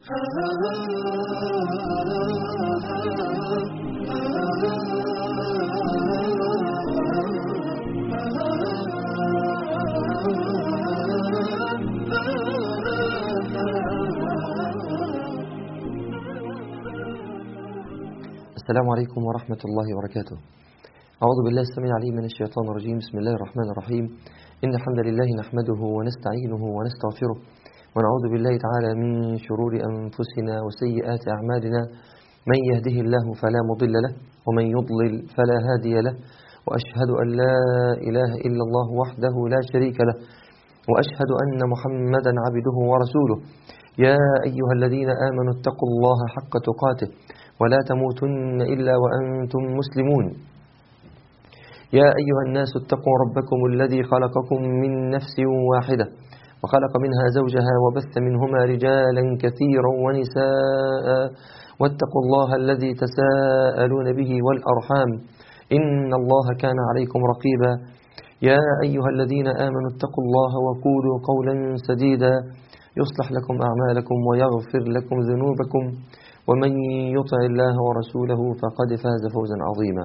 السلام عليكم ورحمة الله وبركاته أعوذ بالله السميع العليم من الشيطان الرجيم بسم الله الرحمن الرحيم إن الحمد لله نحمده ونستعينه ونستغفره ونعوذ بالله تعالى من شرور أنفسنا وسيئات أعمالنا من يهده الله فلا مضل له ومن يضلل فلا هادي له وأشهد أن لا إله إلا الله وحده لا شريك له وأشهد أن محمدا عبده ورسوله يا أيها الذين آمنوا اتقوا الله حق تقاته ولا تموتن إلا وأنتم مسلمون يا أيها الناس اتقوا ربكم الذي خلقكم من نفس واحدة وخلق منها زوجها وبث منهما رجالا كثيرا ونساء واتقوا الله الذي تساءلون به والأرحام إن الله كان عليكم رقيبا يا أيها الذين آمنوا اتقوا الله وقولوا قولا سديدا يصلح لكم أعمالكم ويغفر لكم ذنوبكم ومن يطع الله ورسوله فقد فاز فوزا عظيما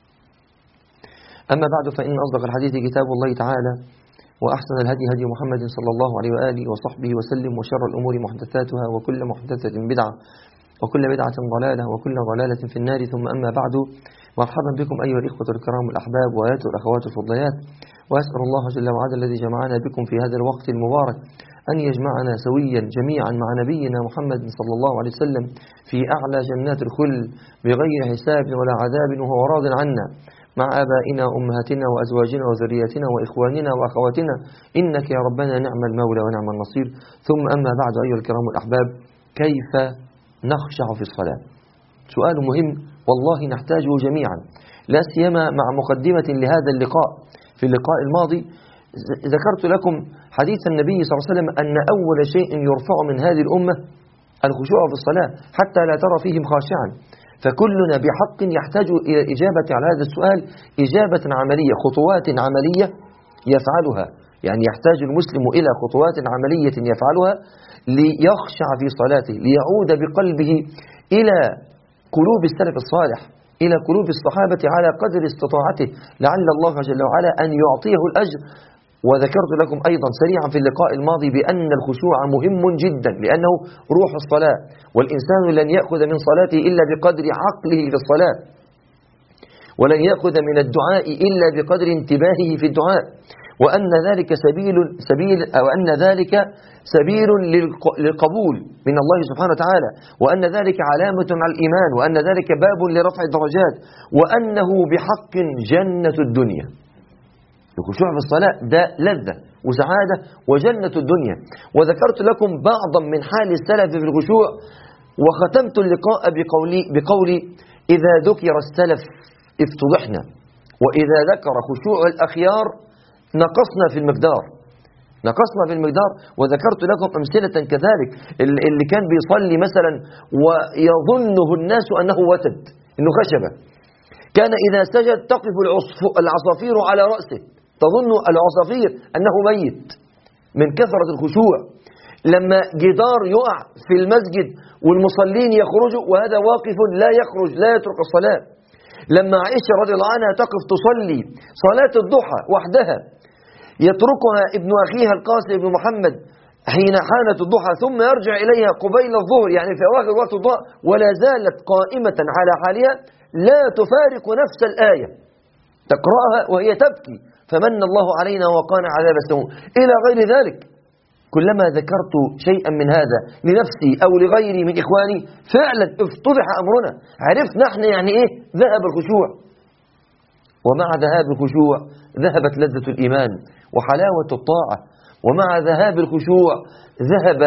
أما بعد فإن أصدق الحديث كتاب الله تعالى وأحسن الهدي هدي محمد صلى الله عليه وآله وصحبه وسلم وشر الأمور محدثاتها وكل محدثة بدعة وكل بدعة ضلالة وكل ضلالة في النار ثم أما بعد مرحبا بكم أيها الإخوة الكرام الأحباب وآيات الأخوات الفضليات وأسأل الله جل وعلا الذي جمعنا بكم في هذا الوقت المبارك أن يجمعنا سويا جميعا مع نبينا محمد صلى الله عليه وسلم في أعلى جنات الخلد بغير حساب ولا عذاب وهو راض عنا مع آبائنا وأمهاتنا وأزواجنا وذرياتنا وإخواننا وأخواتنا إنك يا ربنا نعم المولى ونعم النصير ثم أما بعد أيها الكرام الأحباب كيف نخشع في الصلاة سؤال مهم والله نحتاجه جميعا لا سيما مع مقدمة لهذا اللقاء في اللقاء الماضي ذكرت لكم حديث النبي صلى الله عليه وسلم أن أول شيء يرفع من هذه الأمة الخشوع في الصلاة حتى لا ترى فيهم خاشعا فكلنا بحق يحتاج إلى الإجابة على هذا السؤال إجابة عملية خطوات عملية يفعلها يعني يحتاج المسلم إلى خطوات عملية يفعلها ليخشع في صلاته ليعود بقلبه إلى قلوب السلف الصالح إلى قلوب الصحابة على قدر استطاعته لعل الله جل وعلا أن يعطيه الأجر وذكرت لكم أيضا سريعا في اللقاء الماضي بأن الخشوع مهم جدا لأنه روح الصلاة والإنسان لن يأخذ من صلاته إلا بقدر عقله في الصلاة ولن يأخذ من الدعاء إلا بقدر انتباهه في الدعاء وأن ذلك سبيل سبيل أو أن ذلك سبيل للقبول من الله سبحانه وتعالى وأن ذلك علامة على الإيمان وأن ذلك باب لرفع الدرجات وأنه بحق جنة الدنيا الخشوع في الصلاة ده لذة وسعادة وجنة الدنيا وذكرت لكم بعضا من حال السلف في الخشوع وختمت اللقاء بقولي, بقولي إذا ذكر السلف افتضحنا وإذا ذكر خشوع الأخيار نقصنا في المقدار نقصنا في المقدار وذكرت لكم أمثلة كذلك اللي كان بيصلي مثلا ويظنه الناس أنه وتد أنه خشبة كان إذا سجد تقف العصافير على رأسه تظن العصافير أنه ميت من كثرة الخشوع لما جدار يقع في المسجد والمصلين يخرجوا وهذا واقف لا يخرج لا يترك الصلاة لما عائشة رضي الله عنها تقف تصلي صلاة الضحى وحدها يتركها ابن أخيها القاسم بن محمد حين حانت الضحى ثم يرجع إليها قبيل الظهر يعني في أواخر وقت الضحى ولا زالت قائمة على حالها لا تفارق نفس الآية تقرأها وهي تبكي فمن الله علينا وقانا عذاب السموم إلى غير ذلك كلما ذكرت شيئا من هذا لنفسي أو لغيري من إخواني فعلا افتضح أمرنا عرفت نحن يعني إيه ذهب الخشوع ومع ذهاب الخشوع ذهبت لذة الإيمان وحلاوة الطاعة ومع ذهاب الخشوع ذهب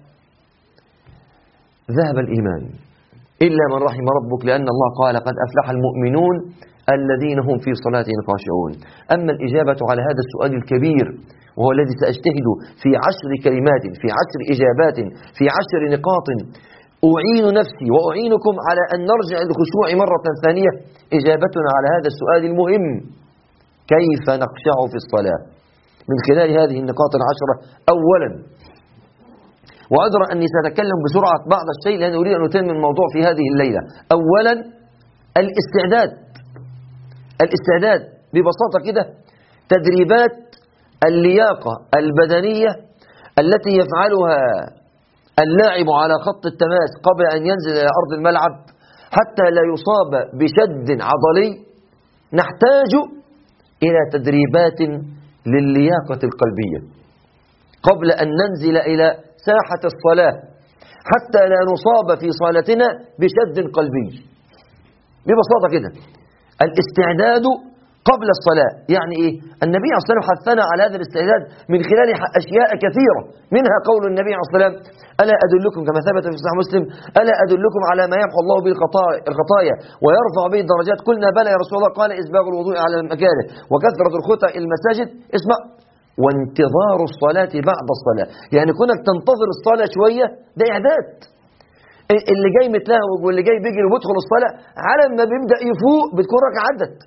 ذهب الإيمان إلا من رحم ربك لأن الله قال قد أفلح المؤمنون الذين هم في صلاتهم خاشعون أما الإجابة على هذا السؤال الكبير وهو الذي سأجتهد في عشر كلمات في عشر إجابات في عشر نقاط أعين نفسي وأعينكم على أن نرجع للخشوع مرة ثانية إجابتنا على هذا السؤال المهم كيف نخشع في الصلاة من خلال هذه النقاط العشرة أولا وأدرى أني سأتكلم بسرعة بعض الشيء لأن أريد أن أتم الموضوع في هذه الليلة أولا الاستعداد الاستعداد ببساطة كده تدريبات اللياقة البدنية التي يفعلها اللاعب على خط التماس قبل أن ينزل إلى أرض الملعب حتى لا يصاب بشد عضلي نحتاج إلى تدريبات للياقة القلبية قبل أن ننزل إلى ساحة الصلاة حتى لا نصاب في صلاتنا بشد قلبي ببساطة كده الاستعداد قبل الصلاة يعني إيه؟ النبي عليه الصلاة والسلام حثنا على هذا الاستعداد من خلال أشياء كثيرة منها قول النبي عليه الصلاة والسلام ألا أدلكم كما ثبت في صحيح مسلم ألا أدلكم على ما يمحو الله به الخطايا ويرفع به الدرجات قلنا بلى يا رسول الله قال إسباغ الوضوء على مكانه وكثرة الخطى المساجد اسمع وانتظار الصلاة بعد الصلاة يعني كونك تنتظر الصلاة شوية ده إعداد اللي جاي متلهوج واللي جاي بيجري وبيدخل الصلاة على ما بيبدأ يفوق بتكون ركعة عدت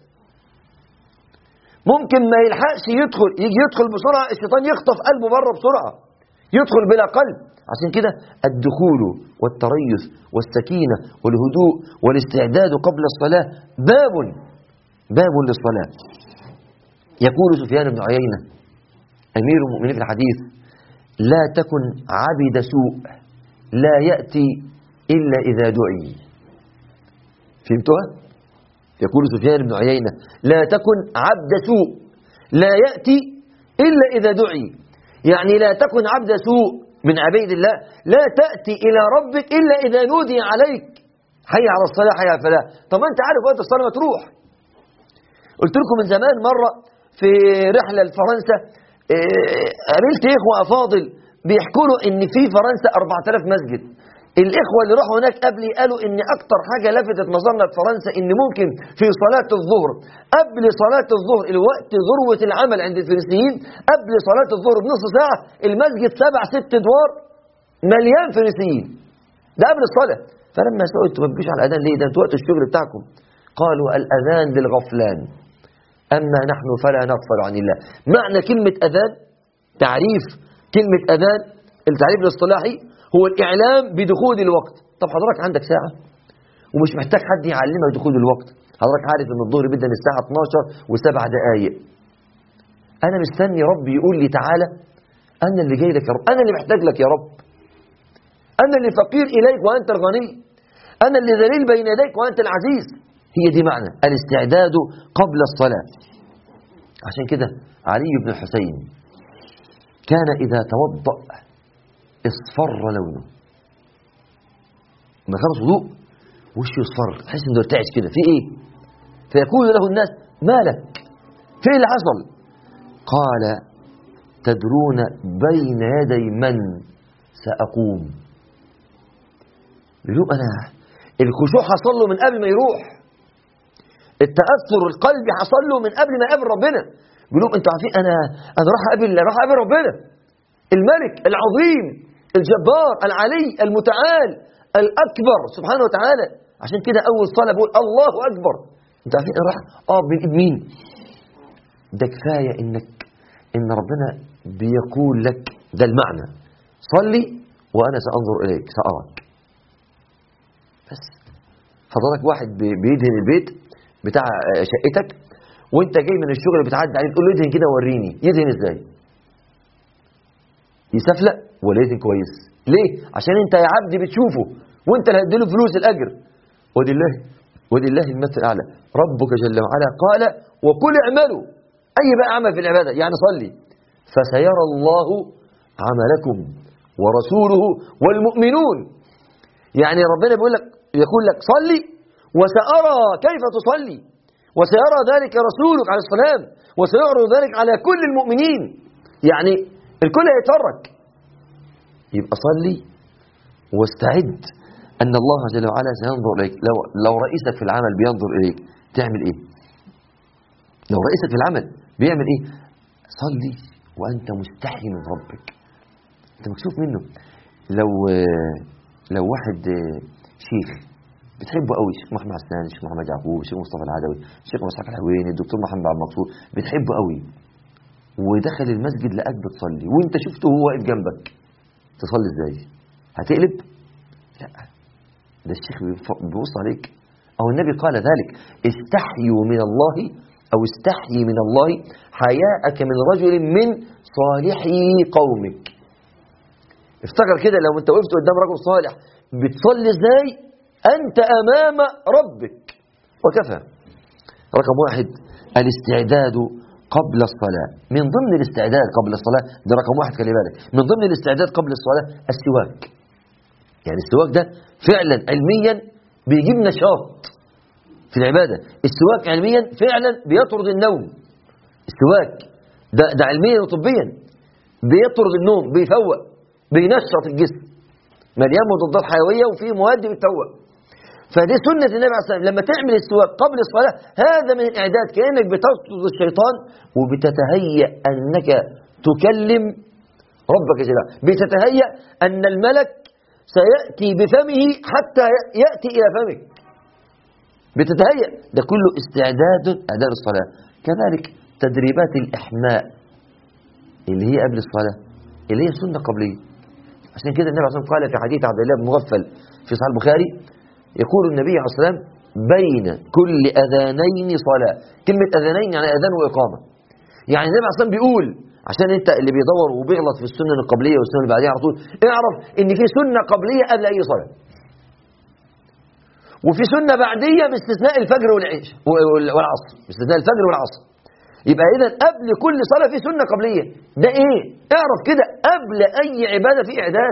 ممكن ما يلحقش يدخل يجي يدخل بسرعة الشيطان يخطف قلبه بره بسرعة يدخل بلا قلب عشان كده الدخول والتريث والسكينة والهدوء والاستعداد قبل الصلاة باب باب للصلاة يقول سفيان بن عيينة أمير المؤمنين في الحديث لا تكن عبد سوء لا يأتي إلا إذا دعي فهمتها؟ يقول سفيان بن عيينة لا تكن عبد سوء لا يأتي إلا إذا دعي يعني لا تكن عبد سوء من عبيد الله لا تأتي إلى ربك إلا إذا نودي عليك حي على الصلاة حي على الفلاح طب أنت عارف وقت الصلاة ما تروح قلت لكم من زمان مرة في رحلة لفرنسا قابلت إخوة أفاضل بيحكوا له إن في فرنسا 4000 مسجد الإخوة اللي راحوا هناك قبلي قالوا إن أكتر حاجة لفتت نظرنا في فرنسا إن ممكن في صلاة الظهر قبل صلاة الظهر الوقت ذروة العمل عند الفلسطينيين قبل صلاة الظهر بنص ساعة المسجد سبع ست أدوار مليان فلسطينيين ده قبل الصلاة فلما سألت ما بتجوش على الأذان ليه ده انتوا وقت الشغل بتاعكم قالوا الأذان للغفلان أما نحن فلا نغفل عن الله معنى كلمة أذان تعريف كلمة أذان التعريف الاصطلاحي هو الإعلام بدخول الوقت طب حضرتك عندك ساعة ومش محتاج حد يعلمك دخول الوقت حضرتك عارف ان الظهر بيبدا من الساعة 12 وسبع دقايق أنا مستني ربي يقول لي تعالى أنا اللي جاي لك يا رب أنا اللي محتاج لك يا رب أنا اللي فقير إليك وأنت الغني أنا اللي ذليل بين يديك وأنت العزيز هي دي معنى الاستعداد قبل الصلاة عشان كده علي بن الحسين كان إذا توضأ اصفر لونه ما خلص وضوء وشه يصفر تحس انه ارتعش كده في ايه فيقول له الناس مالك في اللي حصل قال تدرون بين يدي من سأقوم يقول أنا الخشوع حصل له من قبل ما يروح التأثر القلبي حصل له من قبل ما يقابل ربنا بيقول لهم انتوا عارفين انا انا راح اقابل راح اقابل ربنا الملك العظيم الجبار العلي المتعال الاكبر سبحانه وتعالى عشان كده اول صلاه بقول الله اكبر انتوا عارفين انا راح اه بين ايد مين ده كفايه انك ان ربنا بيقول لك ده المعنى صلي وانا سانظر اليك ساراك بس حضرتك واحد بيدهن البيت بتاع شقتك وانت جاي من الشغل بتعدي عليه تقول له ادهن كده وريني يدهن ازاي يسفلق ولا يدهن كويس ليه عشان انت يا عبد بتشوفه وانت اللي هتديله فلوس الاجر ولله ولله المثل الاعلى ربك جل وعلا قال وكل اعملوا اي بقى عمل في العباده يعني صلي فسيرى الله عملكم ورسوله والمؤمنون يعني ربنا بيقول لك يقول لك صلي وسأرى كيف تصلي وسيرى ذلك رسولك عليه السلام وسيعرض ذلك على كل المؤمنين يعني الكل هيتفرج يبقى صلي واستعد أن الله جل وعلا سينظر إليك لو, لو رئيسك في العمل بينظر إليك تعمل إيه لو رئيسك في العمل بيعمل إيه صلي وأنت مستحي من ربك أنت مكسوف منه لو لو واحد شيخ بتحبه قوي الشيخ محمد عسنان الشيخ محمد يعقوب الشيخ مصطفى العدوي الشيخ مسحف الحويني الدكتور محمد عبد المنصور بتحبه قوي ودخل المسجد لقاك بتصلي وانت شفته وهو واقف جنبك تصلي ازاي هتقلب لا ده الشيخ بيف- بيبص عليك او النبي قال ذلك استحيوا من الله او استحيي من الله حياءك من رجل من صالحي قومك افتكر كده لو انت وقفت قدام رجل صالح بتصلي ازاي انت امام ربك وكفى رقم واحد الاستعداد قبل الصلاة من ضمن الاستعداد قبل الصلاة ده رقم واحد خلي بالك من ضمن الاستعداد قبل الصلاة السواك يعني السواك ده فعلا علميا بيجيب نشاط في العبادة السواك علميا فعلا بيطرد النوم السواك ده, ده علميا وطبيا بيطرد النوم بيفوق بينشط الجسم مليان مضادات حيوية وفيه مواد بتفوق فدي سنة النبي عليه الصلاة والسلام لما تعمل السواك قبل الصلاة هذا من الإعداد كأنك بتطرد الشيطان وبتتهيأ أنك تكلم ربك جل وعلا. بتتهيأ أن الملك سيأتي بفمه حتى يأتي إلى فمك بتتهيأ ده كله استعداد أداء الصلاة كذلك تدريبات الإحماء اللي هي قبل الصلاة اللي هي سنة قبلية عشان كده النبي عليه الصلاة والسلام قال في حديث عبد الله بن مغفل في صحيح البخاري يقول النبي عليه الصلاة والسلام بين كل أذانين صلاة كلمة أذانين يعني أذان وإقامة يعني النبي عليه الصلاة والسلام بيقول عشان انت اللي بيدور وبيغلط في السنن القبلية والسنن اللي بعديها على طول اعرف ان في سنة قبلية قبل أي صلاة وفي سنة بعدية باستثناء الفجر والعشاء والعصر باستثناء الفجر والعصر يبقى إذا قبل كل صلاة في سنة قبلية ده إيه؟ اعرف كده قبل أي عبادة في إعداد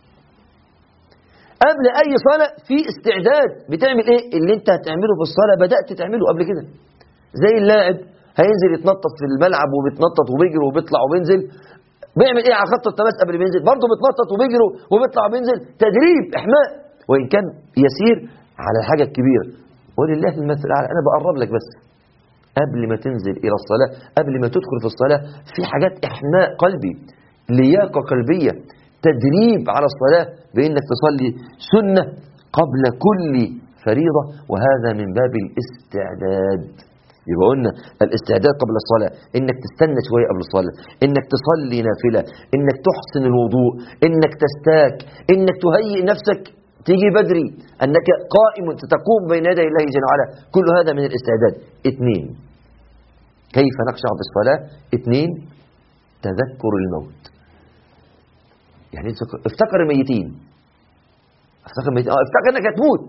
قبل أي صلاة في استعداد بتعمل إيه؟ اللي أنت هتعمله في الصلاة بدأت تعمله قبل كده زي اللاعب هينزل يتنطط في الملعب وبيتنطط وبيجري وبيطلع وبينزل بيعمل ايه على خط التماس قبل ما ينزل برضه بيتنطط وبيجري وبيطلع وبينزل تدريب احماء وان كان يسير على الحاجه الكبيره ولله المثل الاعلى انا بقرب لك بس قبل ما تنزل الى الصلاه قبل ما تدخل في الصلاه في حاجات احماء قلبي لياقه قلبيه تدريب على الصلاه بانك تصلي سنه قبل كل فريضه وهذا من باب الاستعداد يبقى قلنا الاستعداد قبل الصلاة انك تستنى شوية قبل الصلاة انك تصلي نافلة انك تحسن الوضوء انك تستاك انك تهيئ نفسك تيجي بدري انك قائم تقوم بين يدي الله جل وعلا كل هذا من الاستعداد اثنين كيف نخشع في الصلاة اثنين تذكر الموت يعني افتكر الميتين افتكر الميتين اه افتكر انك هتموت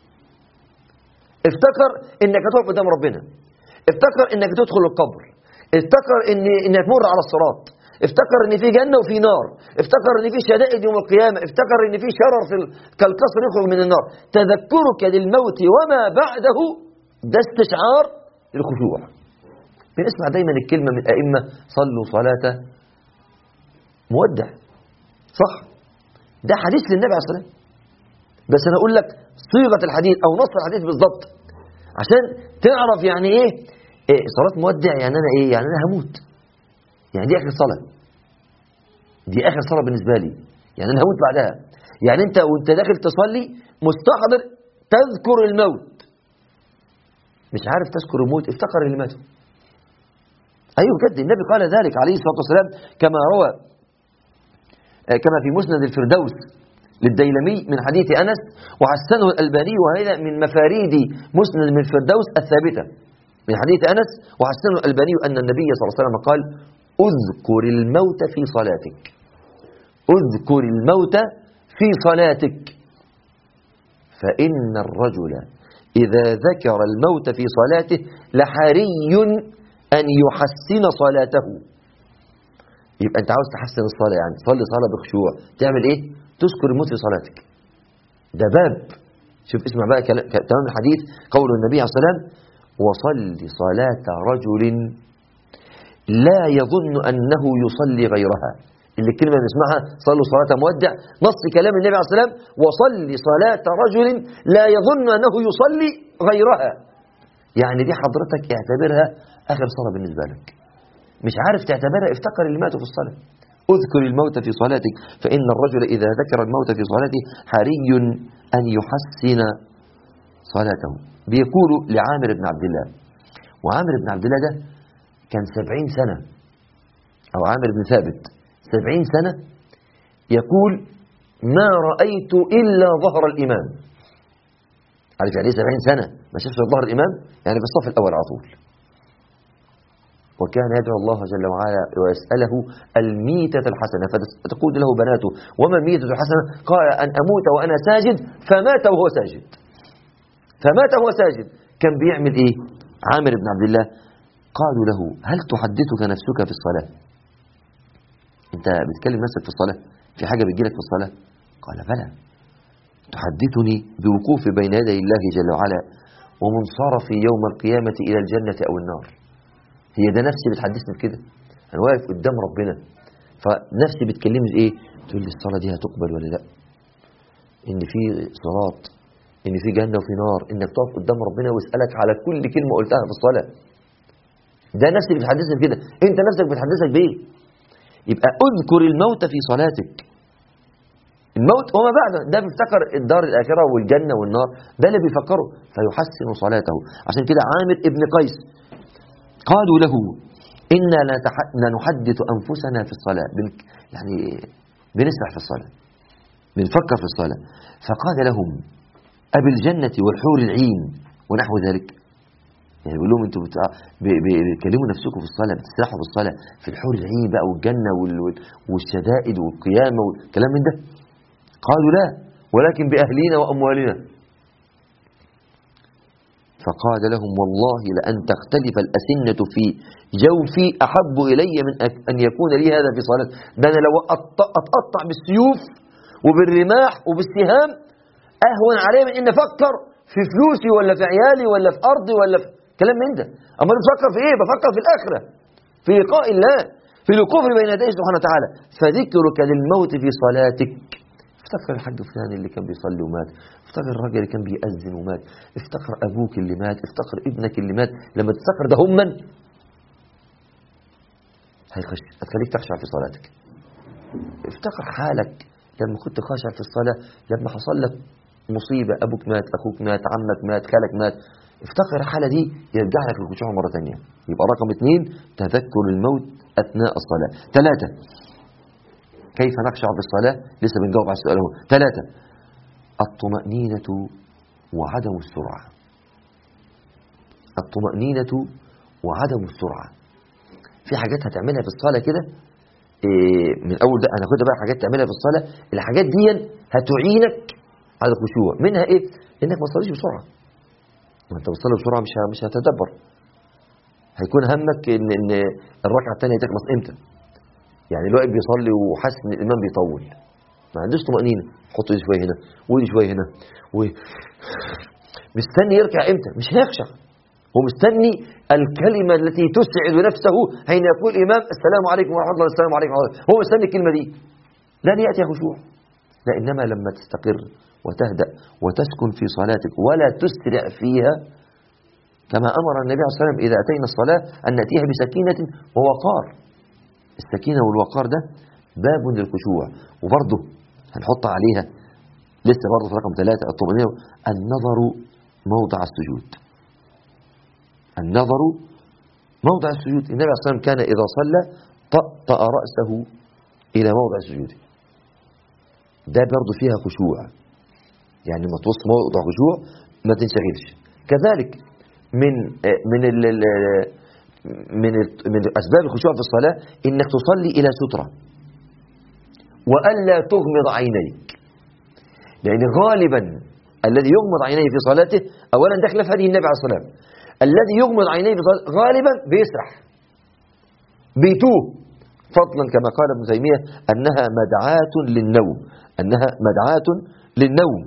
افتكر انك هتقف قدام ربنا افتكر انك تدخل القبر افتكر ان انك تمر على الصراط افتكر ان في جنه وفي نار افتكر ان في شدائد يوم القيامه افتكر ان في شرر في ال... كالقصر يخرج من النار تذكرك للموت وما بعده ده استشعار الخشوع بنسمع دايما الكلمه من ائمه صلوا صلاه مودع صح ده حديث للنبي عليه الصلاه والسلام بس انا اقول لك صيغه الحديث او نص الحديث بالضبط عشان تعرف يعني ايه, إيه صلاة مودع يعني انا ايه يعني انا هموت يعني دي اخر صلاة دي اخر صلاة بالنسبة لي يعني انا هموت بعدها يعني انت وانت داخل تصلي مستحضر تذكر الموت مش عارف تذكر الموت افتكر اللي ماتوا ايوه بجد النبي قال ذلك عليه الصلاة والسلام كما روى كما في مسند الفردوس للديلمي من حديث أنس وحسنه الألباني وهذا من مفاريد مسند من الفردوس الثابتة من حديث أنس وحسنه الألباني أن النبي صلى الله عليه وسلم قال اذكر الموت في صلاتك اذكر الموت في صلاتك فإن الرجل إذا ذكر الموت في صلاته لحري أن يحسن صلاته يبقى أنت عاوز تحسن الصلاة يعني تصلي صلاة بخشوع تعمل إيه؟ تذكر الموت في صلاتك ده باب شوف اسمع بقى تمام الحديث قول النبي عليه الصلاة والسلام وصل صلاة رجل لا يظن أنه يصلي غيرها اللي الكلمة بنسمعها صلوا صلاة مودع نص كلام النبي عليه الصلاة والسلام وصل صلاة رجل لا يظن أنه يصلي غيرها يعني دي حضرتك اعتبرها آخر صلاة بالنسبة لك مش عارف تعتبرها افتكر اللي ماتوا في الصلاة اذكر الموت في صلاتك فإن الرجل إذا ذكر الموت في صلاته حري أن يحسن صلاته بيقول لعامر بن عبد الله وعامر بن عبد الله ده كان سبعين سنة أو عامر بن ثابت سبعين سنة يقول ما رأيت إلا ظهر الإمام عارف يعني ايه 70 سنة ما شافش ظهر الإمام يعني في الصف الأول على طول وكان يدعو الله جل وعلا ويسأله الميتة الحسنة فتقول له بناته وما الميتة الحسنة قال أن أموت وأنا ساجد فمات وهو ساجد فمات وهو ساجد كان بيعمل إيه عامر بن عبد الله قالوا له هل تحدثك نفسك في الصلاة أنت بتكلم نفسك في الصلاة في حاجة بتجيلك في الصلاة قال بلى تحدثني بوقوفي بين يدي الله جل وعلا ومنصرفي يوم القيامة إلى الجنة أو النار هي ده نفسي بتحدثني بكده أنا واقف قدام ربنا فنفسي بتكلمني إيه تقول لي الصلاة دي هتقبل ولا لا إن في صراط إن في جنة وفي نار إنك تقف قدام ربنا ويسألك على كل كلمة قلتها في الصلاة ده نفسي بتحدثني بكده أنت نفسك بتحدثك بإيه يبقى اذكر الموت في صلاتك الموت وما بعد ده بيفتكر الدار الآخرة والجنة والنار ده اللي بيفكره فيحسن صلاته عشان كده عامر ابن قيس قالوا له إنا لنحدث أنفسنا في الصلاة يعني بنسرح في الصلاة بنفكر في الصلاة فقال لهم أبي الجنة والحور العين ونحو ذلك يعني بيقول لهم انتوا بتكلموا نفسكم في الصلاه بتسرحوا في الصلاه في الحور العين بقى والجنه والشدائد والقيامه والكلام من ده قالوا لا ولكن باهلينا واموالنا فقال لهم والله لأن تختلف الأسنة في جوفي أحب إلي من أن يكون لي هذا في صلاة ده أنا لو أتقطع بالسيوف وبالرماح وبالسهام أهون علي من أن أفكر في فلوسي ولا في عيالي ولا في أرضي ولا في كلام من ده أما بفكر في إيه بفكر في الآخرة في لقاء الله في الوقوف بين يديه سبحانه وتعالى فذكرك للموت في صلاتك افتكر الحاج فلان اللي كان بيصلي ومات افتكر الراجل اللي كان بيأذن ومات افتكر أبوك اللي مات افتكر ابنك اللي مات لما تفتكر ده هما هيخش هتخليك تخشع في صلاتك افتكر حالك لما كنت خاشع في الصلاة لما حصل لك مصيبة أبوك مات أخوك مات عمك مات خالك مات افتكر الحالة دي يرجع لك الخشوع مرة ثانية يبقى رقم اثنين تذكر الموت أثناء الصلاة ثلاثة كيف نخشع في الصلاة لسه بنجاوب على السؤال هو ثلاثة الطمأنينة وعدم السرعة الطمأنينة وعدم السرعة في حاجات هتعملها في الصلاة كده إيه من أول ده أنا كنت بقى حاجات تعملها في الصلاة الحاجات دي هتعينك على الخشوع منها إيه إنك ما تصليش بسرعة ما أنت بتصلي بسرعة مش مش هتدبر هيكون همك إن إن الركعة الثانية تخلص إمتى يعني الواحد بيصلي وحاسس إن الإمام بيطول ما عندوش طمأنينة حط ايدي شويه هنا وايدي شويه هنا و مستني يركع امتى مش هيخشع هو مستني الكلمة التي تسعد نفسه حين يقول الإمام السلام عليكم ورحمة الله السلام عليكم ورحمة الله هو مستني الكلمة دي لن يأتي خشوع لا إنما لما تستقر وتهدأ وتسكن في صلاتك ولا تسرع فيها كما أمر النبي عليه الصلاة والسلام إذا أتينا الصلاة أن نأتيها بسكينة ووقار السكينة والوقار ده باب للخشوع وبرضه هنحط عليها لسه برضه في رقم ثلاثة الطمأنينة النظر موضع السجود النظر موضع السجود النبي عليه الصلاة والسلام كان إذا صلى طأطأ رأسه إلى موضع سجوده ده برضه فيها خشوع يعني لما توصل موضع خشوع ما تنشغلش كذلك من من ال من من اسباب الخشوع في الصلاه انك تصلي الى ستره والا تغمض عينيك لان غالبا الذي يغمض عينيه في صلاته اولا ده خلاف هدي النبي عليه الصلاه والسلام الذي يغمض عينيه في صلاته غالبا بيسرح بيتوه فضلا كما قال ابن تيميه انها مدعاه للنوم انها مدعاه للنوم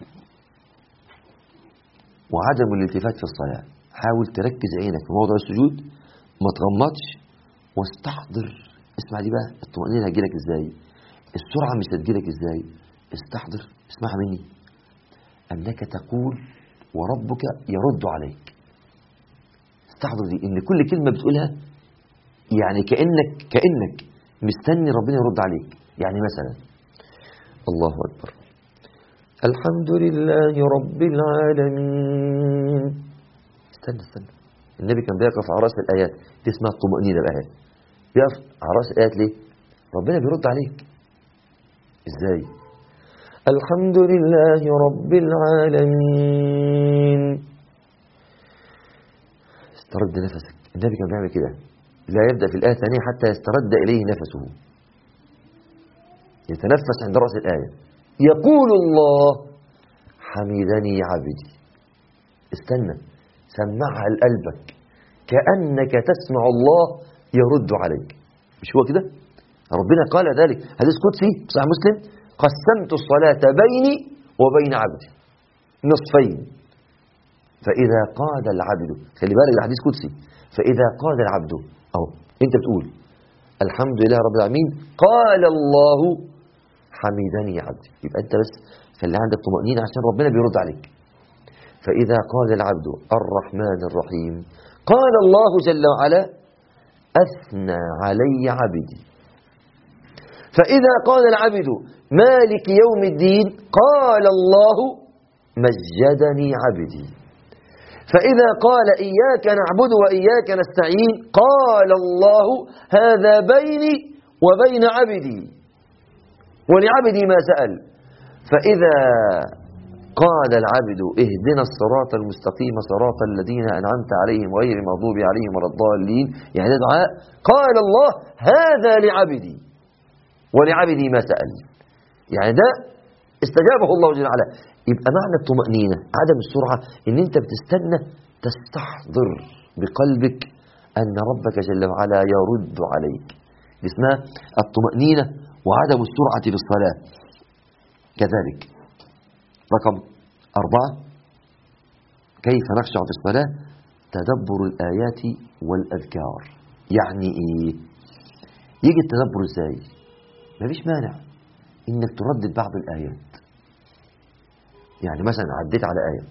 وعدم الالتفات في الصلاه حاول تركز عينك في موضع السجود ما تغمضش واستحضر اسمع دي بقى الطمأنينة هتجيلك ازاي السرعة مش هتجيلك ازاي استحضر اسمعها مني انك تقول وربك يرد عليك استحضر دي ان كل كلمة بتقولها يعني كأنك كأنك مستني ربنا يرد عليك يعني مثلا الله أكبر الحمد لله رب العالمين استنى استنى النبي كان بيقف على راس الايات دي اسمها الطمأنينة بقى بيقف على راس الايات ليه ربنا بيرد عليك ازاي الحمد لله رب العالمين استرد نفسك النبي كان بيعمل كده لا يبدأ في الآية الثانية حتى يسترد إليه نفسه يتنفس عند رأس الآية يقول الله حمدني عبدي استنى سمعها لقلبك كأنك تسمع الله يرد عليك مش هو كده ربنا قال ذلك حديث قدسي صحيح مسلم قسمت الصلاة بيني وبين عبدي نصفين فإذا قاد العبد خلي بالك ده حديث قدسي فإذا قاد العبد أهو أنت بتقول الحمد لله رب العالمين قال الله حمدني عبدي يبقى أنت بس خلي عندك طمأنينة عشان ربنا بيرد عليك فإذا قال العبد الرحمن الرحيم قال الله جل وعلا أثنى علي عبدي فإذا قال العبد مالك يوم الدين قال الله مجدني عبدي فإذا قال إياك نعبد وإياك نستعين قال الله هذا بيني وبين عبدي ولعبدي ما سأل فإذا قال العبد اهدنا الصراط المستقيم صراط الذين أنعمت عليهم غير المغضوب عليهم ولا الضالين يعني ده دعاء قال الله هذا لعبدي ولعبدي ما سأل يعني ده استجابه الله جل وعلا يبقى معنى الطمأنينة عدم السرعة ان انت بتستنى تستحضر بقلبك ان ربك جل وعلا يرد عليك دي اسمها الطمأنينة وعدم السرعة في الصلاة كذلك رقم أربعة كيف نخشع في الصلاة تدبر الآيات والأذكار يعني إيه يجي التدبر إزاي مفيش مانع إنك تردد بعض الآيات يعني مثلا عديت على آية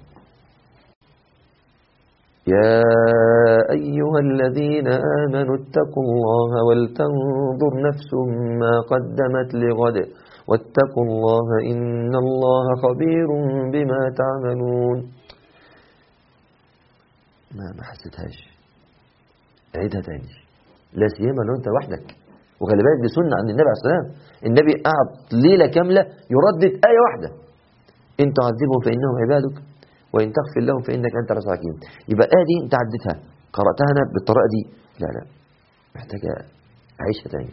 يا أيها الذين آمنوا اتقوا الله ولتنظر نفس ما قدمت لغد واتقوا الله إن الله خبير بما تعملون ما ما حسيتهاش عيدها تاني لا سيما لو انت وحدك وخلي بالك دي سنه عند النبي عليه الصلاه والسلام النبي قعد ليله كامله يردد ايه واحده ان تعذبهم فانهم عبادك وان تغفر لهم فانك انت العزيز الحكيم يبقى الايه دي انت عديتها قراتها انا بالطريقه دي لا لا محتاجه اعيشها تاني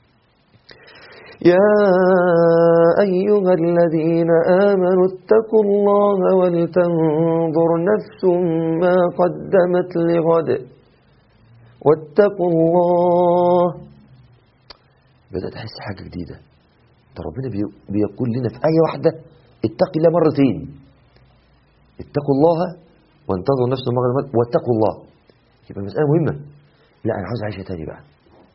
يا أيها الذين آمنوا اتقوا الله ولتنظر نفس ما قدمت لغد واتقوا الله بدأت أحس حاجة جديدة ده ربنا بي- بيقول لنا في آية واحدة اتق الله مرتين اتقوا الله وانتظروا نفس ما قدمت واتقوا الله يبقى المسألة مهمة لا أنا عاوز أعيشها تاني بقى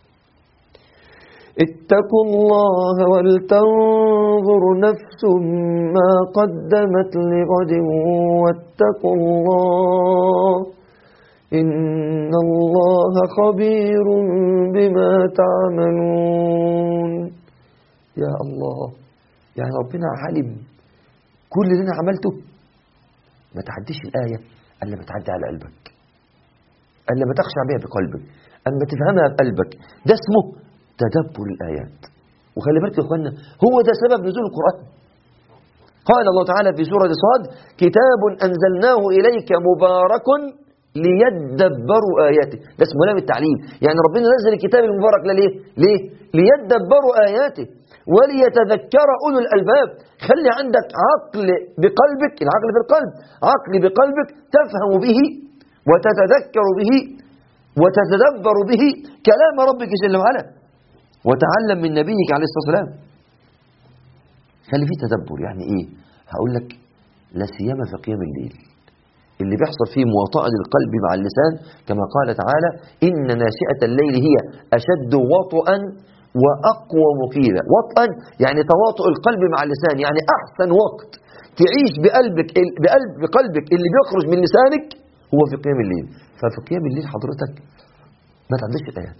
اتقوا الله ولتنظر نفس ما قدمت لغد واتقوا الله إن الله خبير بما تعملون يا الله يعني ربنا عالم كل اللي انا عملته ما تعديش الآية إلا ما تعدي على قلبك إلا ما تخشع بها بقلبك أما تفهمها بقلبك ده اسمه تدبر الآيات وخلي بالك يا اخوانا هو ده سبب نزول القرآن قال الله تعالى في سورة صاد كتاب أنزلناه إليك مبارك ليدبروا آياته ده اسمه لام التعليم يعني ربنا نزل الكتاب المبارك ده ليه ليه ليدبروا آياته وليتذكر أولو الألباب خلي عندك عقل بقلبك العقل في القلب عقل بقلبك تفهم به وتتذكر به وتتدبر به كلام ربك جل وعلا وتعلم من نبيك عليه الصلاة والسلام خلي فيه تدبر يعني ايه هقول لك لا سيما في قيام الليل اللي بيحصل فيه مواطأة للقلب مع اللسان كما قال تعالى إن ناشئة الليل هي أشد وطئا وأقوى قيلا وطئا يعني تواطؤ القلب مع اللسان يعني أحسن وقت تعيش بقلبك بقلب بقلبك اللي بيخرج من لسانك هو في قيام الليل ففي قيام الليل حضرتك ما تعديش الآيات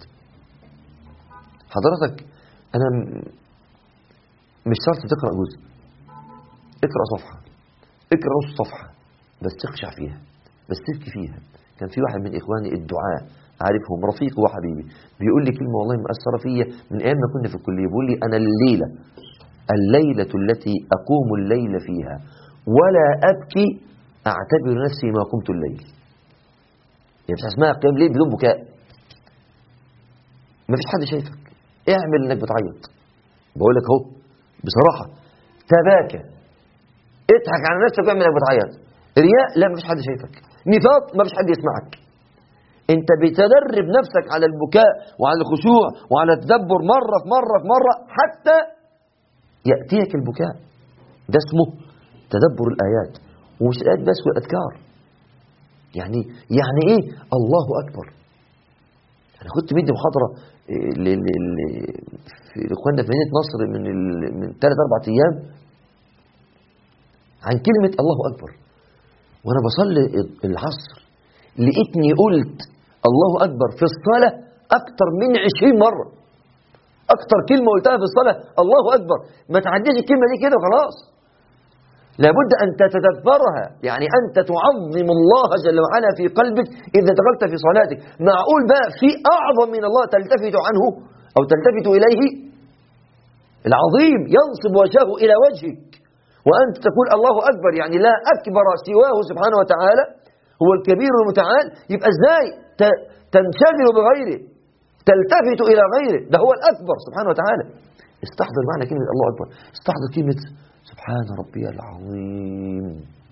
حضرتك أنا م- مش شرط تقرأ جزء اقرأ صفحة اقرأ نص صفحة بس تخشع فيها بس تبكي فيها كان في واحد من إخواني الدعاء عارفهم رفيقي وحبيبي بيقول لي كلمة والله مأثرة فيا من أيام ما كنا في الكلية بيقول لي أنا الليلة الليلة التي أقوم الليل فيها ولا أبكي أعتبر نفسي ما قمت الليل يعني مش اسمها قيام ليل بدون بكاء ما فيش حد شايفك اعمل انك بتعيط بقول لك اهو بصراحة تباكى اضحك على نفسك واعمل انك بتعيط رياء لا ما فيش حد شايفك نفاق ما فيش حد يسمعك انت بتدرب نفسك على البكاء وعلى الخشوع وعلى التدبر مرة في مرة في مرة حتى يأتيك البكاء ده اسمه تدبر الآيات ومش الآيات بس والأذكار يعني يعني إيه الله أكبر أنا كنت بدي محاضرة إيه، ل- ل- ل- في إخواننا في مدينة نصر من ال- من ثلاث أربع أيام عن كلمة الله أكبر وأنا بصلي العصر لقيتني قلت الله أكبر في الصلاة أكتر من عشرين مرة أكتر كلمة قلتها في الصلاة الله أكبر ما تعديش الكلمة دي كده وخلاص لابد أن تتدبرها يعني أنت تعظم الله جل وعلا في قلبك إذا دخلت في صلاتك معقول بقى في أعظم من الله تلتفت عنه أو تلتفت إليه العظيم ينصب وجهه إلى وجهك وأنت تقول الله أكبر يعني لا أكبر سواه سبحانه وتعالى هو الكبير المتعال يبقى إزاي ت- تنشغل بغيره تلتفت إلى غيره ده هو الأكبر سبحانه وتعالى استحضر معنى كلمة الله أكبر استحضر كلمة سبحان ربي العظيم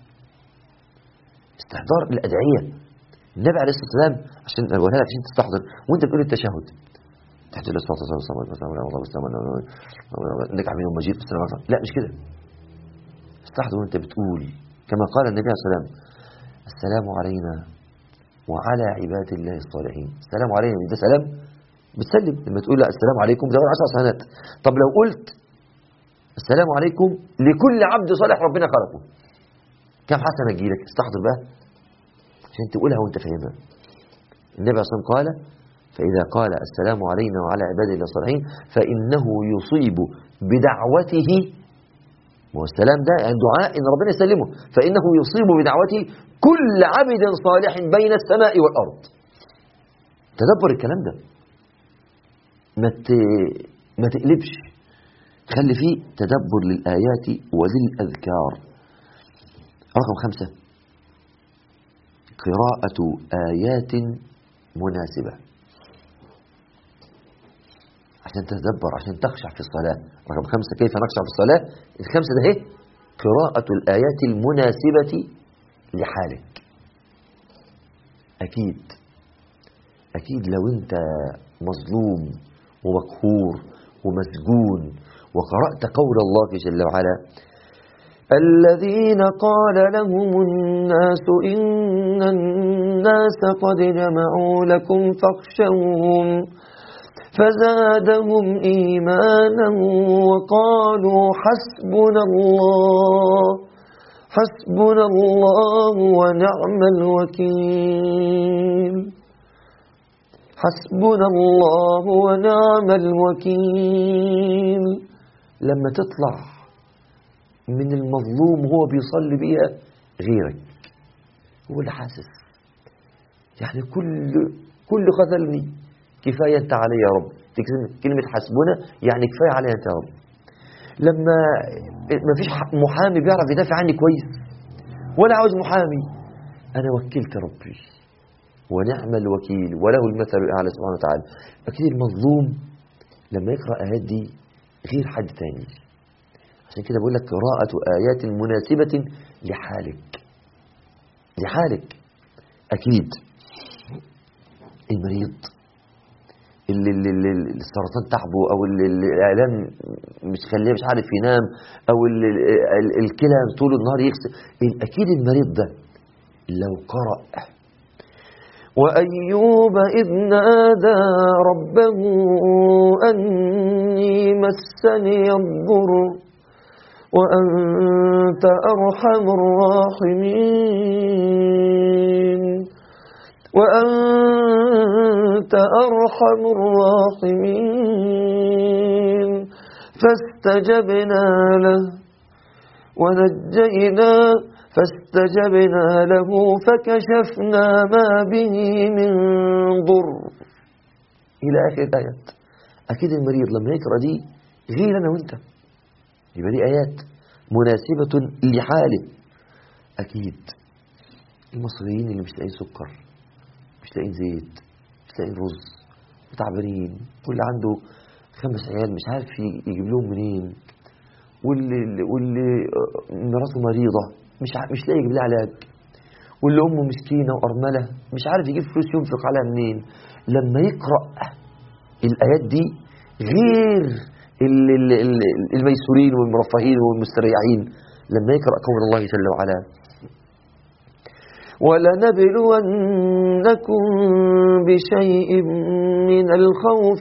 استحضار الأدعية النبي عليه الصلاة والسلام عشان أقولها لك عشان تستحضر وأنت بتقول التشهد تحت الله الصلاة والسلام والسلام والسلام والسلام إنك عميل مجيد والسلام عليكم. لا مش كده استحضر وأنت بتقول كما قال النبي عليه الصلاة والسلام السلام علينا وعلى عباد الله الصالحين السلام علينا ده سلام بتسلم لما تقول لا السلام عليكم ده عشر سنوات طب لو قلت السلام عليكم لكل عبد صالح ربنا خلقه كم حسنة تجيلك استحضر بقى عشان تقولها وانت فاهمها النبي عليه الصلاة والسلام قال فإذا قال السلام علينا وعلى عباد الله الصالحين فإنه يصيب بدعوته هو السلام ده يعني دعاء إن ربنا يسلمه فإنه يصيب بدعوته كل عبد صالح بين السماء والأرض تدبر الكلام ده ما ت- ما تقلبش خلي فيه تدبر للآيات وللأذكار رقم خمسة قراءة آيات مناسبة عشان تتدبر عشان تخشع في الصلاة رقم خمسة كيف نخشع في الصلاة الخمسة ده ايه قراءة الآيات المناسبة لحالك أكيد أكيد لو أنت مظلوم ومقهور ومسجون وقرأت قول الله جل وعلا الذين قال لهم الناس إن الناس قد جمعوا لكم فاخشوهم فزادهم إيمانا وقالوا حسبنا الله حسبنا الله ونعم الوكيل حسبنا الله ونعم الوكيل لما تطلع من المظلوم هو بيصلي بيها غيرك هو اللي حاسس يعني كل كل خذلني كفاية أنت علي يا رب تكلمة- كلمة حسبنا يعني كفاية علي أنت يا رب لما ما فيش ح- محامي بيعرف يدافع عني كويس ولا عاوز محامي أنا وكلت ربي ونعم الوكيل وله المثل الأعلى سبحانه وتعالى أكيد المظلوم لما يقرأ آيات دي غير حد تاني عشان كده بقول لك قراءة آيات مناسبة لحالك لحالك أكيد المريض اللي, اللي, اللي اللي السرطان تعبه او اللي اللي الاعلام مش خليه مش عارف ينام او اللي ال- الكلى طول النهار يغسل اكيد المريض ده لو قرأ وأيوب إذ نادى ربه أني مسني الضر وأنت أرحم الراحمين وأنت أرحم الراحمين فاستجبنا له ونجينا فاستجبنا له فكشفنا ما به من ضر إلى آخر الآيات أكيد المريض لما يقرأ دي غير أنا وأنت يبقى دي آيات مناسبة لحاله أكيد المصريين اللي مش لاقيين سكر مش لاقيين زيت مش لاقيين رز وتعبانين واللي عنده خمس عيال مش عارف ي- يجيب لهم منين واللي واللي آه، مراته مريضة مش ع- مش لاقي يجيب لها علاج واللي أمه مسكينة وأرملة مش عارف يجيب فلوس ينفق عليها منين لما يقرأ الآيات دي غير ال- ال- ال- الميسورين والمرفهين والمستريحين لما يقرأ قول الله جل وعلا ولنبلونكم بشيء من الخوف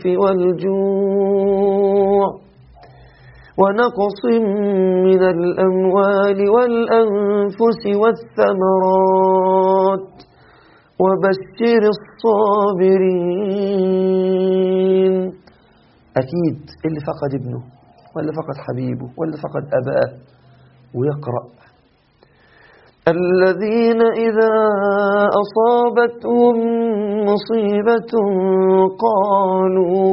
والجوع ونقص من الأموال والأنفس والثمرات وبشر الصابرين أكيد اللي فقد ابنه ولا فقد حبيبه ولا فقد أباه ويقرأ الذين إذا أصابتهم مصيبة قالوا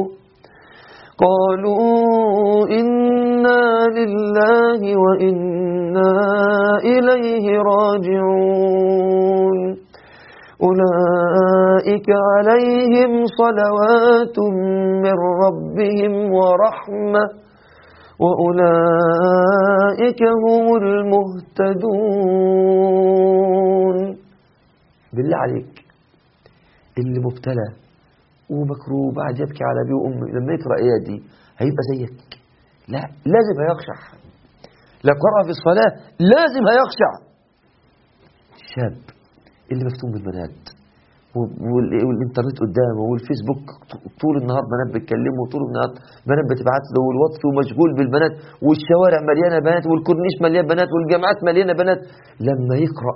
قالوا إنا لله وإنا إليه راجعون أولئك عليهم صلوات من ربهم ورحمة وأولئك هم المهتدون بالله عليك اللي مبتلى ومكروه بعد يبكي على أبيه وأمه لما يقرأ آيات دي هيبقى زيك لا لازم هيخشع لو قرأ في الصلاة لازم هيخشع شاب اللي مفتون بالبنات و- وال- والانترنت قدامه والفيسبوك ط- طول النهار بنات بتكلمه طول النهار بنات بتبعت له والواتس ومشغول بالبنات والشوارع مليانه بنات والكورنيش مليان بنات والجامعات مليانه بنات لما يقرأ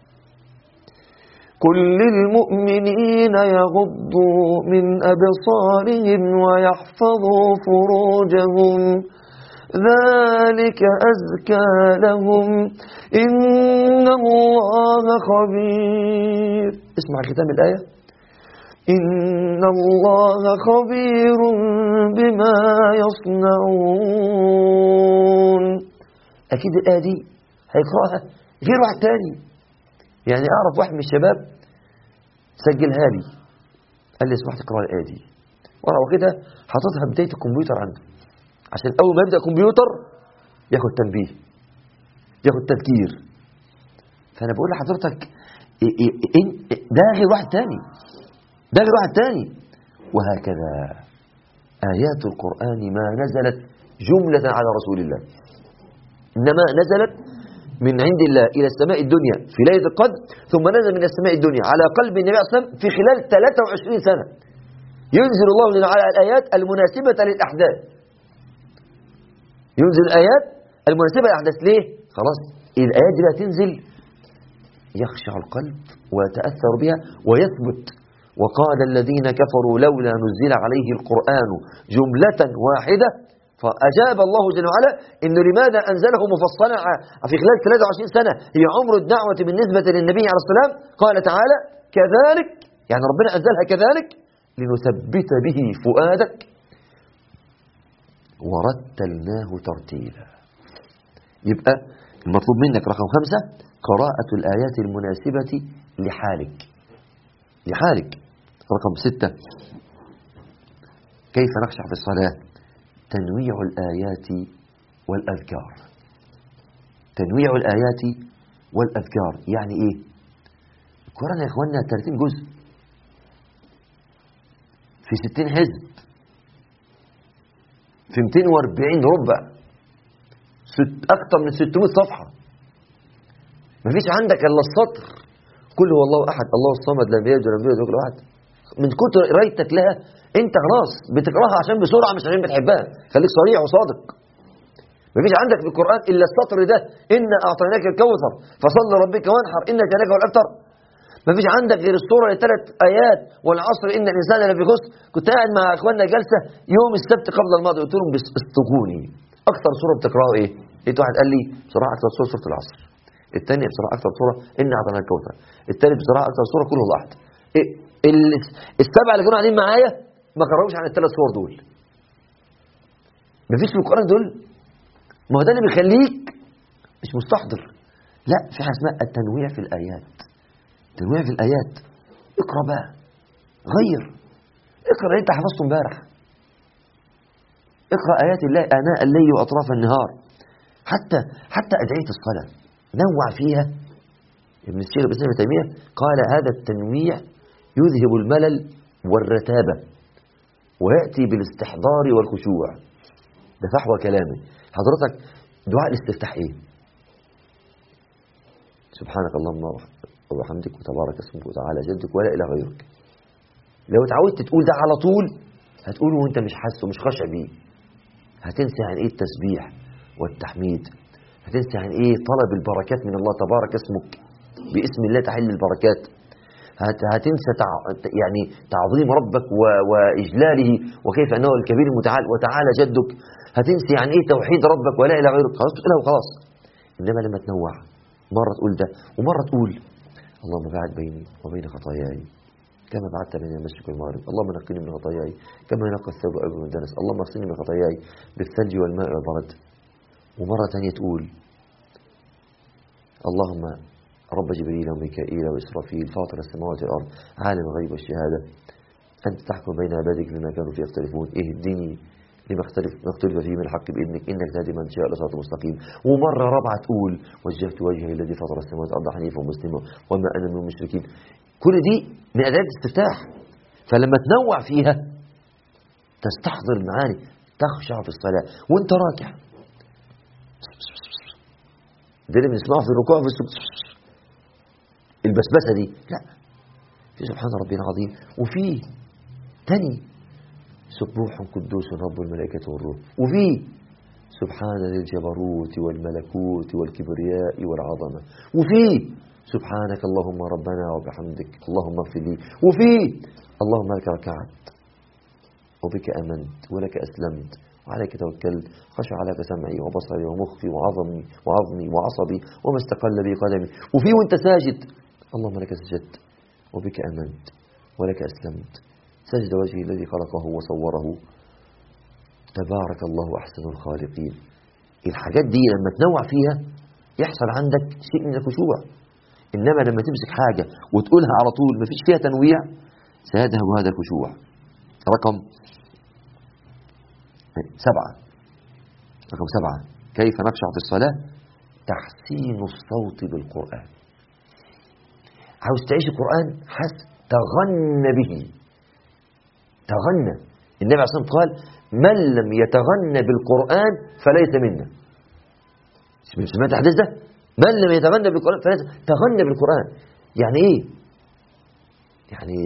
كل للمؤمنين يغضوا من أبصارهم ويحفظوا فروجهم ذلك أزكى لهم إن الله خبير اسمع ختام الآية إن الله خبير بما يصنعون أكيد الآية دي هيقرأها غير واحد تاني يعني أعرف واحد من الشباب سجلها لي قال لي اسمح تقرأ الآية دي وأنا واخدها حاططها بداية الكمبيوتر عنده عشان أول ما يبدأ كمبيوتر ياخد تنبيه ياخد تذكير فأنا بقول لحضرتك إيه إيه إيه ده غير واحد تاني ده غير واحد تاني وهكذا آيات القرآن ما نزلت جملة على رسول الله إنما نزلت من عند الله إلى السماء الدنيا في ليلة القدر ثم نزل من السماء الدنيا على قلب النبي صلى الله عليه وسلم في خلال 23 سنة ينزل الله جل وعلا الآيات المناسبة للأحداث ينزل الآيات المناسبة للأحداث ليه؟ خلاص الآيات دي بقى تنزل يخشع القلب ويتأثر بها ويثبت وقال الذين كفروا لولا نزل عليه القرآن جملة واحدة فأجاب الله جل وعلا إنه لماذا أنزله مفصلا ع- في خلال 23 سنة هي عمر الدعوة بالنسبة للنبي عليه السلام قال تعالى كذلك يعني ربنا أنزلها كذلك لنثبت به فؤادك ورتلناه ترتيلا يبقى المطلوب منك رقم خمسة قراءة الآيات المناسبة لحالك لحالك رقم ستة كيف نخشع في الصلاة تنويع الآيات والأذكار تنويع الآيات والأذكار يعني إيه القرآن يا إخواننا 30 جزء في 60 حزب في 240 ربع ست أكثر من 600 صفحة مفيش عندك إلا السطر كل هو الله أحد الله الصمد لم يلد ولم يولد ولم يكن له أحد من كتر قرايتك لها أنت خلاص بتقراها عشان بسرعة مش عشان بتحبها خليك صريح وصادق مفيش عندك في القرآن إلا السطر ده إنا أعطيناك الكوثر فصل لربك وانحر إن جناك والأكثر مفيش عندك غير السورة لثلاث آيات والعصر إن الإنسان لفي خسر كنت قاعد مع إخواننا جلسة يوم السبت قبل الماضي قلت لهم بس- استقوني أكثر سورة بتقرأوا إيه؟ لقيت واحد قال لي بصراحة أكثر سورة سورة العصر الثانية بصراحة أكثر سورة إن أعطيناك الكوثر الثالث بصراحة أكثر سورة كل الله أحد إيه؟ ال- السبعة اللي كانوا قاعدين معايا ما قرأوش عن الثلاث سور دول مفيش في القرآن دول ما هو ده اللي بيخليك مش مستحضر لا في حاجه اسمها التنويع في الايات تنويع في الايات اقرا بقى غير اقرا اللي انت حفظته امبارح اقرا ايات الله اناء الليل واطراف النهار حتى حتى ادعيه الصلاه نوع فيها ابن الشيخ ابن ابن تيميه قال هذا التنويع يذهب الملل والرتابه وياتي بالاستحضار والخشوع ده فحوى كلامي حضرتك دعاء الاستفتاح ايه سبحانك اللهم وبحمدك وتبارك اسمك وتعالى جدك ولا اله غيرك لو اتعودت تقول ده على طول هتقوله وانت مش حاسه مش خاشع بيه هتنسى عن ايه التسبيح والتحميد هتنسى عن ايه طلب البركات من الله تبارك اسمك باسم الله تحل البركات هت- هتنسى تع... يعني تعظيم ربك و... واجلاله وكيف انه الكبير المتعال وتعالى جدك هتنسي يعني ايه توحيد ربك ولا اله غيرك خلاص تقولها وخلاص انما لما تنوع مره تقول ده ومره تقول اللهم باعد بيني وبين خطاياي كما بعدت بين المشرق والمغرب اللهم نقني من خطاياي كما ينقى الثوب الابيض من الدنس اللهم اغسلني من خطاياي بالثلج والماء والبرد ومره ثانيه تقول اللهم رب جبريل وميكائيل وإسرافيل فاطر السماوات والأرض عالم الغيب والشهادة أنت تحكم بين عبادك بما كانوا فيه يختلفون اهدني لما اختلف ما اختلف فيه من الحق بإذنك إنك تهدي من تشاء إلى صراط مستقيم ومرة رابعة تقول وجهت وجهي الذي فطر السماوات والأرض حنيفا مسلما وما أنا من المشركين كل دي من أداة الاستفتاح فلما تنوع فيها تستحضر المعاني تخشع في الصلاة وانت راكع ده اللي بنسمعه في الركوع في السجود البسبسه دي لا في سبحان ربي العظيم وفي تاني سبوح قدوس رب الملائكة والروح وفي سبحان ذي الجبروت والملكوت والكبرياء والعظمة وفي سبحانك اللهم ربنا وبحمدك اللهم اغفر لي وفي اللهم لك ركعت وبك أمنت ولك أسلمت وعليك توكلت خشع لك سمعي وبصري ومخي وعظمي وعظمي وعصبي وما استقل بي قدمي وفي وانت ساجد اللهم لك سجدت وبك أمنت ولك أسلمت سجد وجهي الذي خلقه وصوره تبارك الله أحسن الخالقين الحاجات دي لما تنوع فيها يحصل عندك شيء من الخشوع إنما لما تمسك حاجة وتقولها على طول ما فيش فيها تنويع سيذهب هذا الخشوع رقم سبعة رقم سبعة كيف نخشع في الصلاة تحسين الصوت بالقرآن عاوز تعيش القرآن حس تغنى به تغنى النبي عليه الصلاة والسلام قال من لم يتغنى بالقرآن فليس منا سمعت الحديث ده من لم يتغنى بالقرآن فليس تغنى بالقرآن يعني ايه يعني